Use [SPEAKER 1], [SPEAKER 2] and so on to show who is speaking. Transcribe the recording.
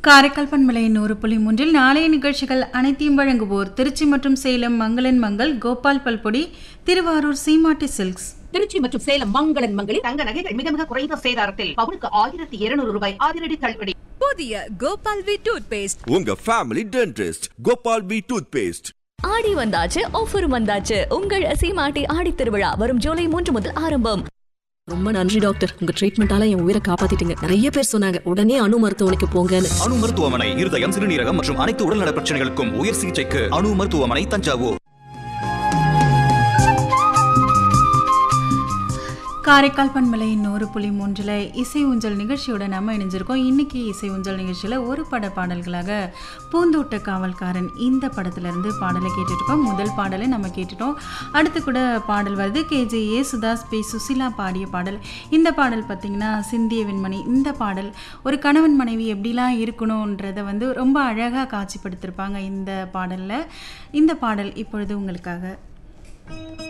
[SPEAKER 1] காரைக்கால் பண்பலை நூறு புள்ளி மூன்றில் நாளைய நிகழ்ச்சிகள் அனைத்தையும் வழங்குவோர் திருச்சி மற்றும் சேலம் மங்களன் மங்கள் கோபால் பல்பொடி திருவாரூர் சீமாட்டி சில்க்ஸ்
[SPEAKER 2] திருச்சி மற்றும் சேலம் மங்களன் மங்களில்
[SPEAKER 3] தங்க நகைகள் மிக மிக குறைந்த சேதாரத்தில் பவுனுக்கு ஆயிரத்தி இருநூறு ரூபாய் அதிரடி தள்ளுபடி
[SPEAKER 4] புதிய கோபால் வி டூத் பேஸ்ட்
[SPEAKER 5] உங்க family dentist Gopal B toothpaste
[SPEAKER 6] Aadi வந்தாச்சு ஆஃபர் வந்தாச்சு உங்கள் சீமாட்டி ஆடி திருவிழா வரும் ஜூலை மூன்று முதல் ஆரம்பம்
[SPEAKER 7] ரொம்ப நன்றி டாக்டர் உங்க ட்ரீட்மெண்டால என் உயிரை காப்பாத்திட்டீங்க நிறைய பேர் சொன்னாங்க உடனே அணு மருத்துவமனைக்கு போங்கன்னு
[SPEAKER 8] அணு மருத்துவமனை இருதயம் சிறுநீரகம் மற்றும் அனைத்து உடல்நல பிரச்சனைகளுக்கும் உயர் சிகிச்சைக்கு அணு மருத்துவமனை தஞ்சாவூர்
[SPEAKER 1] காரைக்கால் பண்பலை நூறு புள்ளி மூன்றில் இசை ஊஞ்சல் நிகழ்ச்சியோட நம்ம இணைஞ்சிருக்கோம் இன்னைக்கு இசை ஊஞ்சல் நிகழ்ச்சியில் ஒரு பட பாடல்களாக பூந்தோட்ட காவல்காரன் இந்த படத்துலேருந்து பாடலை கேட்டுட்ருக்கோம் முதல் பாடலை நம்ம கேட்டுட்டோம் அடுத்து கூட பாடல் வருது கேஜே ஏசுதாஸ் பி சுசிலா பாடிய பாடல் இந்த பாடல் பார்த்திங்கன்னா சிந்திய வெண்மணி இந்த பாடல் ஒரு கணவன் மனைவி எப்படிலாம் இருக்கணுன்றதை வந்து ரொம்ப அழகாக காட்சிப்படுத்தியிருப்பாங்க இந்த பாடலில் இந்த பாடல் இப்பொழுது உங்களுக்காக